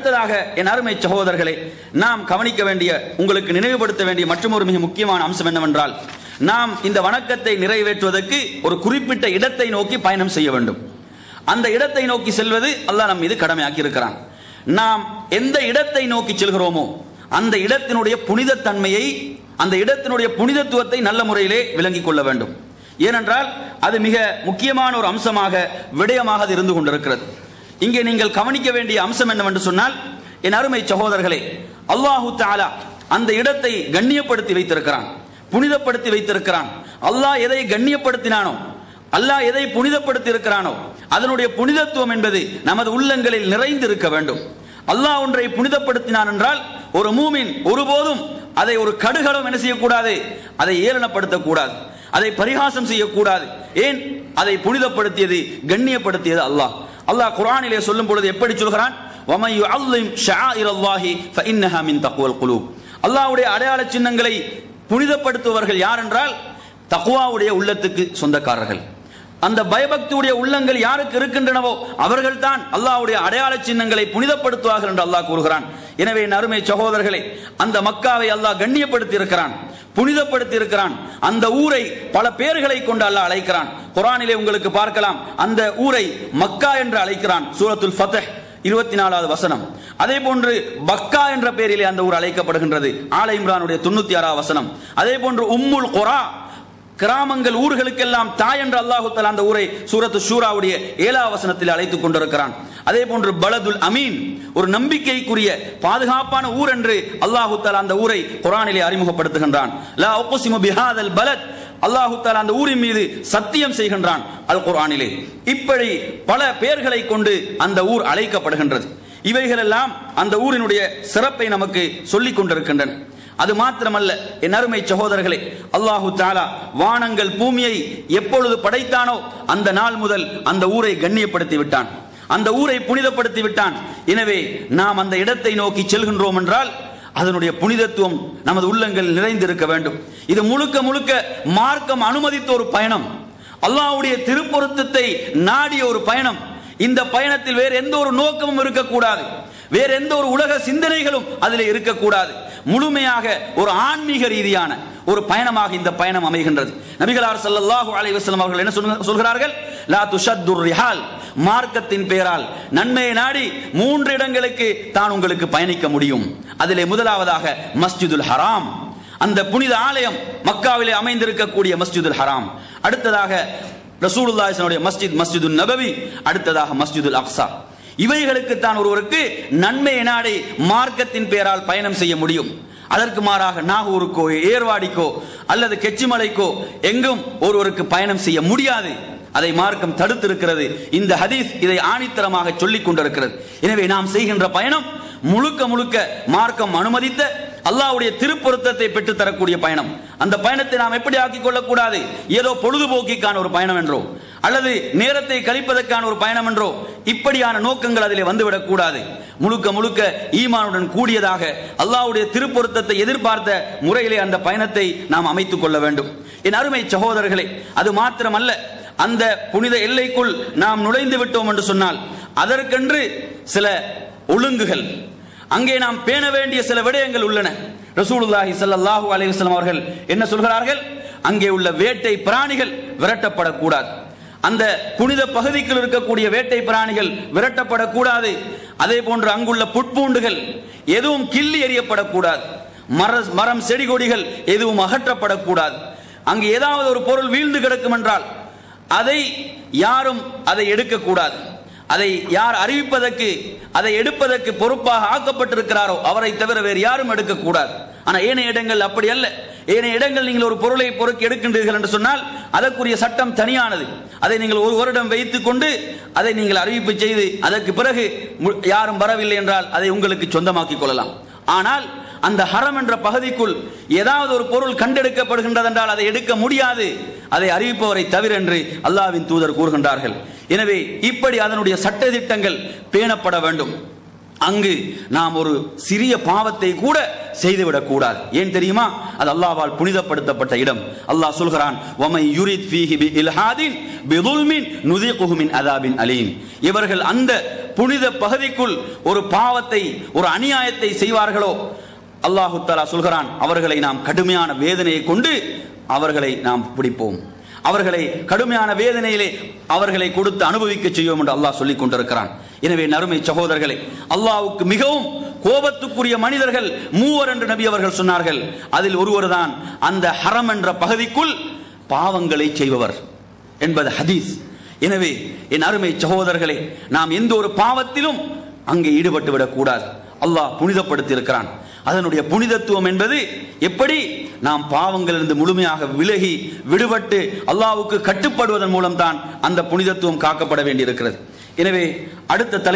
அடுத்ததாக என் அருமை சகோதரர்களே நாம் கவனிக்க வேண்டிய உங்களுக்கு நினைவுபடுத்த வேண்டிய மற்றொரு மிக முக்கியமான அம்சம் என்னவென்றால் நாம் இந்த வணக்கத்தை நிறைவேற்றுவதற்கு ஒரு குறிப்பிட்ட இடத்தை நோக்கி பயணம் செய்ய வேண்டும் அந்த இடத்தை நோக்கி செல்வது அல்லாஹ் நம் மீது கடமையாக்கி இருக்கிறான் நாம் எந்த இடத்தை நோக்கி செல்கிறோமோ அந்த இடத்தினுடைய புனிதத்தன்மையை அந்த இடத்தினுடைய புனிதத்துவத்தை நல்ல முறையிலே விளங்கிக் கொள்ள வேண்டும் ஏனென்றால் அது மிக முக்கியமான ஒரு அம்சமாக விடயமாக அது இருந்து கொண்டிருக்கிறது இங்கே நீங்கள் கவனிக்க வேண்டிய அம்சம் என்னவென்று சொன்னால் என் அருமை சகோதரர்களே அல்லாஹு தாலா அந்த இடத்தை கண்ணியப்படுத்தி வைத்திருக்கிறான் புனிதப்படுத்தி வைத்திருக்கிறான் அல்லாஹ் எதை கண்ணியப்படுத்தினானோ அல்லாஹ் எதை புனிதப்படுத்தி இருக்கிறானோ அதனுடைய புனிதத்துவம் என்பது நமது உள்ளங்களில் நிறைந்து இருக்க வேண்டும் அல்லாஹ் ஒன்றை புனிதப்படுத்தினான் என்றால் ஒரு மூமின் ஒருபோதும் அதை ஒரு கடுகளம் என்ன செய்யக்கூடாது அதை ஏளனப்படுத்தக்கூடாது அதை பரிகாசம் செய்யக்கூடாது ஏன் அதை புனிதப்படுத்தியது கண்ணியப்படுத்தியது அல்லாஹ் அல்லாஹ் குர்ஆனிலே சொல்லும் பொழுது எப்படி சொல்கிறான் وَمَن يُعَظِّمْ شَعَائِرَ اللَّهِ فَإِنَّهَا مِن تَقْوَى الْقُلُوبِ அல்லாஹ்வுடைய அடையாள சின்னங்களை புனிதப்படுத்துபவர்கள் யார் என்றால் தக்வாவுடைய உள்ளத்துக்கு சொந்தக்காரர்கள் அந்த பயபக்தியுடைய உள்ளங்கள் யாருக்கு இருக்கின்றனவோ அவர்கள் தான் அல்லாஹ்வுடைய அடையாள சின்னங்களை புனிதப்படுத்துவார்கள் என்று அல்லாஹ் கூறுகிறான் எனவே என் அருமை சகோதரர்களே அந்த மக்காவை அல்லாஹ் கண்ணியப்படுத்தி இருக்கிறான் புனிதப்படுத்தி இருக்கிறான் அந்த ஊரை பல பெயர்களை கொண்டு அல்லாஹ் அழைக்கிறான் குரானிலே உங்களுக்கு பார்க்கலாம் அந்த ஊரை மக்கா என்று அழைக்கிறான் சூரத்துல் ஃபத்ஹ் இருபத்தி நாலாவது வசனம் அதே போன்று பக்கா என்ற பெயரிலே அந்த ஊர் அழைக்கப்படுகின்றது ஆல இம்ரானுடைய தொண்ணூத்தி ஆறாவது வசனம் அதே போன்று உம்முல் குரா கிராமங்கள் ஊர்களுக்கெல்லாம் தாய் என்று அல்லாஹு தஆலா அந்த ஊரை சூரத்து ஷூராவுடைய ஏழாவது வசனத்தில் அழைத்துக் கொண்டிருக்கிறான் அதே போன்று பலதுல் அமீன் ஒரு நம்பிக்கைக்குரிய பாதுகாப்பான ஊர் என்று அல்லாஹு தஆலா அந்த ஊரை குர்ஆனிலே அறிமுகப்படுத்துகின்றான் லா உக்ஸிமு பிஹாதல் பலத் அல்லாஹு தஆலா அந்த ஊரின் மீது சத்தியம் செய்கின்றான் அல் குர்ஆனிலே இப்படி பல பெயர்களை கொண்டு அந்த ஊர் அழைக்கப்படுகின்றது இவைகளெல்லாம் அந்த ஊரினுடைய சிறப்பை நமக்கு சொல்லிக் கொண்டிருக்கின்றன அது மாத்திரமல்ல என் அருமை சகோதரர்களே அல்லாஹு தாலா வானங்கள் பூமியை எப்பொழுது படைத்தானோ அந்த நாள் முதல் அந்த ஊரை கண்ணியப்படுத்தி விட்டான் அந்த ஊரை புனிதப்படுத்தி விட்டான் எனவே நாம் அந்த இடத்தை நோக்கி செல்கின்றோம் என்றால் அதனுடைய புனிதத்துவம் நமது உள்ளங்கள் நிறைந்திருக்க வேண்டும் இது முழுக்க முழுக்க மார்க்கம் அனுமதித்த ஒரு பயணம் அல்லாஹ்வுடைய திருப்பொருத்தத்தை நாடிய ஒரு பயணம் இந்த பயணத்தில் வேறு எந்த ஒரு நோக்கமும் இருக்கக்கூடாது வேற எந்த ஒரு உலக சிந்தனைகளும் அதில் இருக்கக்கூடாது முழுமையாக ஒரு ஆன்மீக ரீதியான ஒரு பயணமாக இந்த பயணம் அமைகின்றது நபிகளார் ஸல்லல்லாஹு அலைஹி வஸல்லம் அவர்கள் என்ன சொல்லுங்க- சொல்கிறார்கள் லா துஷத்துர் ரிஹால் மார்க்கத்தின் பெயரால் நன்மையை நாடி மூன்று இடங்களுக்கு தான் உங்களுக்கு பயணிக்க முடியும் அதிலே முதலாவதாக மஸ்ஜிதுல் ஹராம் அந்த புனித ஆலயம் மக்காவிலே அமைந்திருக்கக்கூடிய மஸ்ஜிதுல் ஹராம் அடுத்ததாக ரசூலுல்லாஹினுடைய மஸ்ஜித் மஸ்ஜிதுல் நபவி அடுத்ததாக மஸ்ஜிதுல் அக்ஸா இவைகளுக்கு தான் ஒருவருக்கு நன்மையை நாடி மார்க்கத்தின் பெயரால் பயணம் செய்ய முடியும் அதற்கு மாறாக நாகூருக்கோ ஏர்வாடிக்கோ அல்லது கெச்சிமலைக்கோ எங்கும் ஒருவருக்கு பயணம் செய்ய முடியாது அதை மார்க்கம் தடுத்திருக்கிறது இந்த ஹதீஸ் இதை ஆணித்தரமாக சொல்லிக் கொண்டிருக்கிறது எனவே நாம் செய்கின்ற பயணம் முழுக்க முழுக்க மார்க்கம் அனுமதித்த அல்லாஹ்வுடைய திருப்பொருத்தத்தை பெற்று தரக்கூடிய பயணம் அந்த பயணத்தை நாம் எப்படி ஆக்கிக் கொள்ளக்கூடாது ஏதோ பொழுதுபோக்கிக்கான ஒரு பயணம் என்றோ அல்லது நேரத்தை கழிப்பதற்கான ஒரு பயணம் என்றோ இப்படியான நோக்கங்கள் அதிலே வந்துவிடக் கூடாது முழுக்க முழுக்க ஈமானுடன் கூடியதாக அல்லாஹ்வுடைய திருப்பொருத்தத்தை எதிர்பார்த்த முறையிலே அந்த பயணத்தை நாம் அமைத்துக் கொள்ள வேண்டும் என் அருமை சகோதரர்களே அது மாத்திரமல்ல அந்த புனித எல்லைக்குள் நாம் நுழைந்து விட்டோம் என்று சொன்னால் அதற்கென்று சில ஒழுங்குகள் அங்கே நாம் பேண வேண்டிய சில விடயங்கள் உள்ளன ரசூலுல்லாஹி ஸல்லல்லாஹு அலைஹி வஸல்லம் அவர்கள் என்ன சொல்கிறார்கள் அங்கே உள்ள வேட்டை பிராணிகள் விரட்டப்படக்கூடாது அந்த புனித பகுதிக்குள் இருக்கக்கூடிய வேட்டை பிராணிகள் விரட்டப்படக்கூடாது அதே போன்று அங்குள்ள புட்பூண்டுகள் எதுவும் கிள்ளி எறியப்படக்கூடாது மர மரம் செடி கொடிகள் எதுவும் அகற்றப்படக்கூடாது அங்கு ஏதாவது ஒரு பொருள் வீழ்ந்து கிடக்கும் என்றால் அதை யாரும் அதை எடுக்கக்கூடாது அதை யார் அறிவிப்பதற்கு அதை எடுப்பதற்கு பொறுப்பாக ஆக்கப்பட்டிருக்கிறாரோ அவரை தவிர வேறு யாரும் எடுக்கக்கூடாது ஆனா ஏனைய இடங்கள் அப்படி அல்ல ஏனைய இடங்கள் நீங்கள் ஒரு பொருளை பொறுக்கி எடுக்கின்றீர்கள் என்று சொன்னால் அதற்குரிய சட்டம் தனியானது அதை நீங்கள் ஒரு வருடம் வைத்துக் கொண்டு அதை நீங்கள் அறிவிப்பு செய்து அதற்கு பிறகு மு- யாரும் வரவில்லை என்றால் அதை உங்களுக்கு சொந்தமாக்கிக் கொள்ளலாம் ஆனால் அந்த ஹரம் என்ற பகுதிக்குள் ஏதாவது ஒரு பொருள் கண்டெடுக்கப்படுகின்றது என்றால் அதை எடுக்க முடியாது அதை அறிவிப்பவரை தவிர என்று அல்லாஹ்வின் தூதர் கூறுகின்றார்கள் எனவே இப்படி அதனுடைய சட்டதிட்டங்கள் பேணப்பட வேண்டும் அங்கு நாம் ஒரு சிறிய பாவத்தை கூட செய்துவிடக் கூடாது ஏன் தெரியுமா அது அல்லாஹ்வால் புனிதப்படுத்தப்பட்ட இடம் அல்லாஹ் சொல்கிறான் வமை யுரித் ஃபீஹி பி இல்ஹாதின் பிதுல்மின் நுதிகுஹு மின் அதாபின் அலீம் இவர்கள் அந்த புனித பகுதிக்குள் ஒரு பாவத்தை ஒரு அநியாயத்தை செய்வார்களோ அல்லாஹு தஆலா சொல்கிறான் அவர்களை நாம் கடுமையான வேதனையை கொண்டு அவர்களை நாம் பிடிப்போம் அவர்களை கடுமையான வேதனையிலே அவர்களை கொடுத்து அனுபவிக்க செய்வோம் என்று அல்லாஹ் சொல்லிக் கொண்டிருக்கிறான் எனவே நறுமை சகோதரர்களே அல்லாஹ்வுக்கு மிகவும் கோபத்துக்குரிய மனிதர்கள் மூவர் என்று நபி அவர்கள் சொன்னார்கள் அதில் ஒருவர் தான் அந்த ஹரம் என்ற பகுதிக்குள் பாவங்களை செய்பவர் என்பது ஹதீஸ் எனவே என் அருமை சகோதரர்களே நாம் எந்த ஒரு பாவத்திலும் அங்கே ஈடுபட்டு விடக்கூடாது அல்லாஹ் புனிதப்படுத்தி இருக்கிறான் அதனுடைய புனிதத்துவம் என்பது எப்படி நாம் பாவங்களிலிருந்து முழுமையாக விலகி விடுபட்டு அல்லாஹ்வுக்கு கட்டுப்படுவதன் மூலம்தான் அந்த புனிதத்துவம் காக்கப்பட வேண்டியிருக்கிறது எனவே அடுத்த தலை